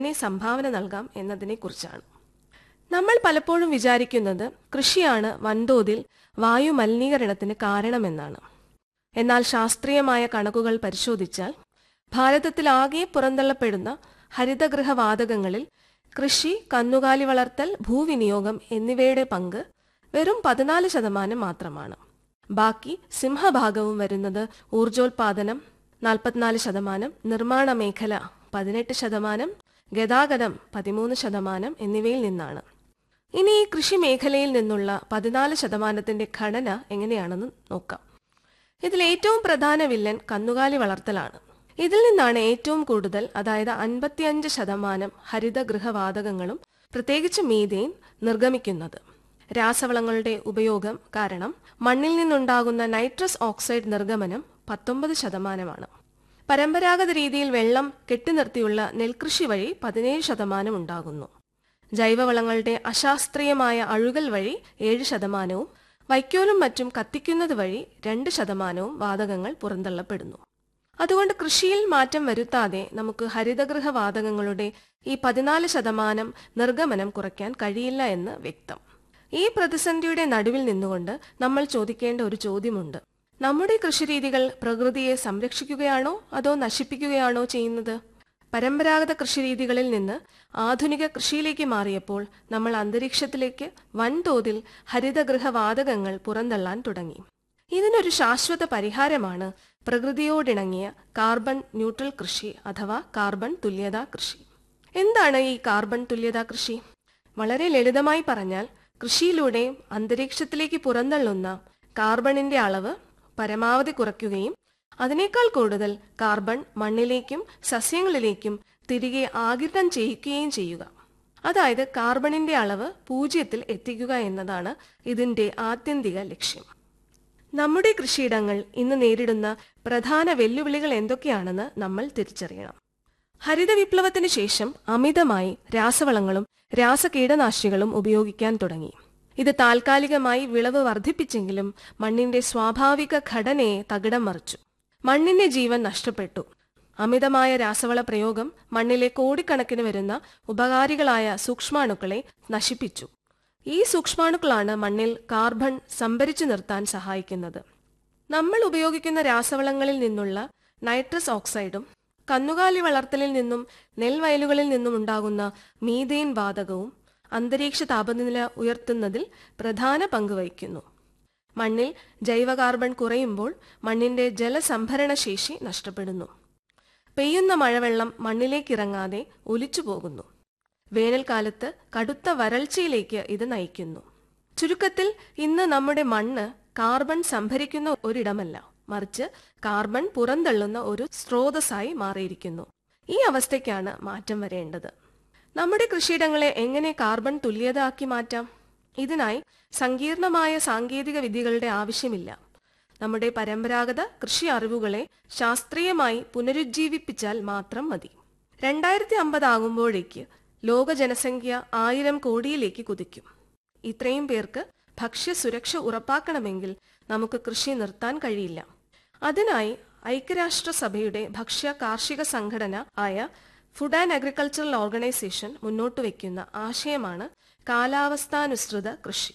എങ്ങനെ സംഭാവന നൽകാം എന്നതിനെക്കുറിച്ചാണ് നമ്മൾ പലപ്പോഴും വിചാരിക്കുന്നത് കൃഷിയാണ് വൻതോതിൽ വായു മലിനീകരണത്തിന് കാരണമെന്നാണ് എന്നാൽ ശാസ്ത്രീയമായ കണക്കുകൾ പരിശോധിച്ചാൽ ഭാരതത്തിലാകെ പുറന്തള്ളപ്പെടുന്ന ഹരിതഗൃഹ വാതകങ്ങളിൽ കൃഷി കന്നുകാലി വളർത്തൽ ഭൂവിനിയോഗം എന്നിവയുടെ പങ്ക് വെറും പതിനാല് ശതമാനം മാത്രമാണ് ബാക്കി സിംഹഭാഗവും വരുന്നത് ഊർജോൽപാദനം നാൽപ്പത്തിനാല് ശതമാനം നിർമ്മാണ മേഖല പതിനെട്ട് ശതമാനം ഗതാഗതം പതിമൂന്ന് ശതമാനം എന്നിവയിൽ നിന്നാണ് ഇനി ഈ കൃഷി മേഖലയിൽ നിന്നുള്ള പതിനാല് ശതമാനത്തിന്റെ ഘടന എങ്ങനെയാണെന്ന് നോക്കാം ഇതിൽ ഏറ്റവും പ്രധാന വില്ലൻ കന്നുകാലി വളർത്തലാണ് ഇതിൽ നിന്നാണ് ഏറ്റവും കൂടുതൽ അതായത് അൻപത്തിയഞ്ച് ശതമാനം ഹരിതഗൃഹവാതകങ്ങളും പ്രത്യേകിച്ച് മീഥേൻ നിർഗമിക്കുന്നത് രാസവളങ്ങളുടെ ഉപയോഗം കാരണം മണ്ണിൽ നിന്നുണ്ടാകുന്ന നൈട്രസ് ഓക്സൈഡ് നിർഗമനം പത്തൊമ്പത് ശതമാനമാണ് പരമ്പരാഗത രീതിയിൽ വെള്ളം കെട്ടിനിർത്തിയുള്ള നെൽകൃഷി വഴി പതിനേഴ് ശതമാനം ഉണ്ടാകുന്നു ജൈവവളങ്ങളുടെ അശാസ്ത്രീയമായ അഴുകൽ വഴി ഏഴ് ശതമാനവും വൈക്കോലും മറ്റും കത്തിക്കുന്നത് വഴി രണ്ട് ശതമാനവും വാതകങ്ങൾ പുറന്തള്ളപ്പെടുന്നു അതുകൊണ്ട് കൃഷിയിൽ മാറ്റം വരുത്താതെ നമുക്ക് ഹരിതഗൃഹ വാതകങ്ങളുടെ ഈ പതിനാല് ശതമാനം നിർഗമനം കുറയ്ക്കാൻ കഴിയില്ല എന്ന് വ്യക്തം ഈ പ്രതിസന്ധിയുടെ നടുവിൽ നിന്നുകൊണ്ട് നമ്മൾ ചോദിക്കേണ്ട ഒരു ചോദ്യമുണ്ട് നമ്മുടെ കൃഷിരീതികൾ പ്രകൃതിയെ സംരക്ഷിക്കുകയാണോ അതോ നശിപ്പിക്കുകയാണോ ചെയ്യുന്നത് പരമ്പരാഗത കൃഷിരീതികളിൽ നിന്ന് ആധുനിക കൃഷിയിലേക്ക് മാറിയപ്പോൾ നമ്മൾ അന്തരീക്ഷത്തിലേക്ക് വൻതോതിൽ ഹരിതഗൃഹ വാതകങ്ങൾ പുറന്തള്ളാൻ തുടങ്ങി ഇതിനൊരു ശാശ്വത പരിഹാരമാണ് പ്രകൃതിയോടിണങ്ങിയ കാർബൺ ന്യൂട്രൽ കൃഷി അഥവാ കാർബൺ തുല്യതാ കൃഷി എന്താണ് ഈ കാർബൺ തുല്യതാ കൃഷി വളരെ ലളിതമായി പറഞ്ഞാൽ കൃഷിയിലൂടെ അന്തരീക്ഷത്തിലേക്ക് പുറന്തള്ളുന്ന കാർബണിന്റെ അളവ് പരമാവധി കുറയ്ക്കുകയും അതിനേക്കാൾ കൂടുതൽ കാർബൺ മണ്ണിലേക്കും സസ്യങ്ങളിലേക്കും തിരികെ ആഗിരണം ചെയ്യിക്കുകയും ചെയ്യുക അതായത് കാർബണിന്റെ അളവ് പൂജ്യത്തിൽ എത്തിക്കുക എന്നതാണ് ഇതിന്റെ ആത്യന്തിക ലക്ഷ്യം നമ്മുടെ കൃഷിയിടങ്ങൾ ഇന്ന് നേരിടുന്ന പ്രധാന വെല്ലുവിളികൾ എന്തൊക്കെയാണെന്ന് നമ്മൾ തിരിച്ചറിയണം ഹരിത വിപ്ലവത്തിന് ശേഷം അമിതമായി രാസവളങ്ങളും രാസകീടനാശിനികളും ഉപയോഗിക്കാൻ തുടങ്ങി ഇത് താൽക്കാലികമായി വിളവ് വർദ്ധിപ്പിച്ചെങ്കിലും മണ്ണിന്റെ സ്വാഭാവിക ഘടനയെ തകിടം മറിച്ചു മണ്ണിന്റെ ജീവൻ നഷ്ടപ്പെട്ടു അമിതമായ രാസവള പ്രയോഗം മണ്ണിലെ കോടിക്കണക്കിന് വരുന്ന ഉപകാരികളായ സൂക്ഷ്മാണുക്കളെ നശിപ്പിച്ചു ഈ സൂക്ഷ്മാണുക്കളാണ് മണ്ണിൽ കാർബൺ സംഭരിച്ചു നിർത്താൻ സഹായിക്കുന്നത് നമ്മൾ ഉപയോഗിക്കുന്ന രാസവളങ്ങളിൽ നിന്നുള്ള നൈട്രസ് ഓക്സൈഡും കന്നുകാലി വളർത്തലിൽ നിന്നും നെൽവയലുകളിൽ നിന്നും ഉണ്ടാകുന്ന മീഥേൻ വാതകവും അന്തരീക്ഷ താപനില ഉയർത്തുന്നതിൽ പ്രധാന പങ്ക് വഹിക്കുന്നു മണ്ണിൽ ജൈവ കാർബൺ കുറയുമ്പോൾ മണ്ണിന്റെ ജലസംഭരണ ശേഷി നഷ്ടപ്പെടുന്നു പെയ്യുന്ന മഴവെള്ളം മണ്ണിലേക്കിറങ്ങാതെ ഒലിച്ചു പോകുന്നു വേനൽക്കാലത്ത് കടുത്ത വരൾച്ചയിലേക്ക് ഇത് നയിക്കുന്നു ചുരുക്കത്തിൽ ഇന്ന് നമ്മുടെ മണ്ണ് കാർബൺ സംഭരിക്കുന്ന ഒരിടമല്ല മറിച്ച് കാർബൺ പുറന്തള്ളുന്ന ഒരു സ്രോതസ്സായി മാറിയിരിക്കുന്നു ഈ അവസ്ഥയ്ക്കാണ് മാറ്റം വരേണ്ടത് നമ്മുടെ കൃഷിയിടങ്ങളെ എങ്ങനെ കാർബൺ തുല്യതാക്കി മാറ്റാം ഇതിനായി സങ്കീർണമായ സാങ്കേതിക വിദ്യകളുടെ ആവശ്യമില്ല നമ്മുടെ പരമ്പരാഗത കൃഷി അറിവുകളെ ശാസ്ത്രീയമായി പുനരുജ്ജീവിപ്പിച്ചാൽ മാത്രം മതി രണ്ടായിരത്തി അമ്പതാകുമ്പോഴേക്ക് ലോക ജനസംഖ്യ ആയിരം കോടിയിലേക്ക് കുതിക്കും ഇത്രയും പേർക്ക് ഭക്ഷ്യസുരക്ഷ ഉറപ്പാക്കണമെങ്കിൽ നമുക്ക് കൃഷി നിർത്താൻ കഴിയില്ല അതിനായി ഐക്യരാഷ്ട്രസഭയുടെ ഭക്ഷ്യ കാർഷിക സംഘടന ആയ ഫുഡ് ആൻഡ് അഗ്രികൾച്ചറൽ ഓർഗനൈസേഷൻ മുന്നോട്ട് വയ്ക്കുന്ന ആശയമാണ് കാലാവസ്ഥാനുസൃത കൃഷി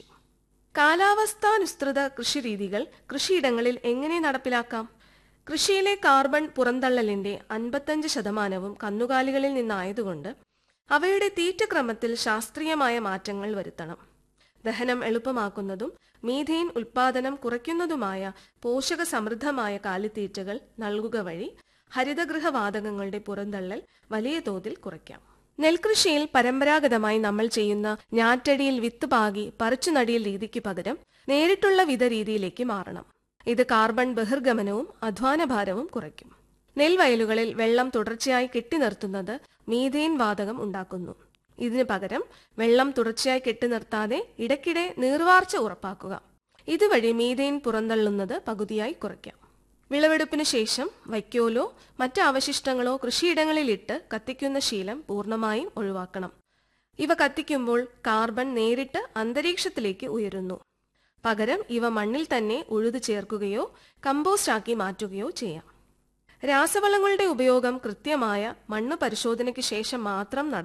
കാലാവസ്ഥാനുസൃത കൃഷി രീതികൾ കൃഷിയിടങ്ങളിൽ എങ്ങനെ നടപ്പിലാക്കാം കൃഷിയിലെ കാർബൺ പുറന്തള്ളലിന്റെ അൻപത്തഞ്ച് ശതമാനവും കന്നുകാലികളിൽ നിന്നായതുകൊണ്ട് അവയുടെ തീറ്റക്രമത്തിൽ ശാസ്ത്രീയമായ മാറ്റങ്ങൾ വരുത്തണം ദഹനം എളുപ്പമാക്കുന്നതും മീഥെയിൻ ഉൽപാദനം കുറയ്ക്കുന്നതുമായ പോഷക സമൃദ്ധമായ കാലിത്തീറ്റകൾ നൽകുക വഴി ഹരിതഗൃഹ വാതകങ്ങളുടെ പുറന്തള്ളൽ വലിയ തോതിൽ കുറയ്ക്കാം നെൽകൃഷിയിൽ പരമ്പരാഗതമായി നമ്മൾ ചെയ്യുന്ന ഞാറ്റടിയിൽ വിത്ത് പാകി പറിച്ചു നടിയൽ രീതിക്ക് പകരം നേരിട്ടുള്ള വിത രീതിയിലേക്ക് മാറണം ഇത് കാർബൺ ബഹിർഗമനവും അധ്വാനഭാരവും കുറയ്ക്കും നെൽവയലുകളിൽ വെള്ളം തുടർച്ചയായി കെട്ടിനിർത്തുന്നത് മീഥെയിൻ വാതകം ഉണ്ടാക്കുന്നു ഇതിനു പകരം വെള്ളം തുടർച്ചയായി കെട്ടിനിർത്താതെ ഇടയ്ക്കിടെ നീർവാർച്ച ഉറപ്പാക്കുക ഇതുവഴി മീഥെയിൻ പുറന്തള്ളുന്നത് പകുതിയായി കുറയ്ക്കാം വിളവെടുപ്പിന് ശേഷം വൈക്കോലോ മറ്റ് അവശിഷ്ടങ്ങളോ കൃഷിയിടങ്ങളിലിട്ട് കത്തിക്കുന്ന ശീലം പൂർണ്ണമായും ഒഴിവാക്കണം ഇവ കത്തിക്കുമ്പോൾ കാർബൺ നേരിട്ട് അന്തരീക്ഷത്തിലേക്ക് ഉയരുന്നു പകരം ഇവ മണ്ണിൽ തന്നെ ഉഴുതു ചേർക്കുകയോ കമ്പോസ്റ്റ് ആക്കി മാറ്റുകയോ ചെയ്യാം രാസവളങ്ങളുടെ ഉപയോഗം കൃത്യമായ മണ്ണ് പരിശോധനയ്ക്ക് ശേഷം മാത്രം നടത്തണം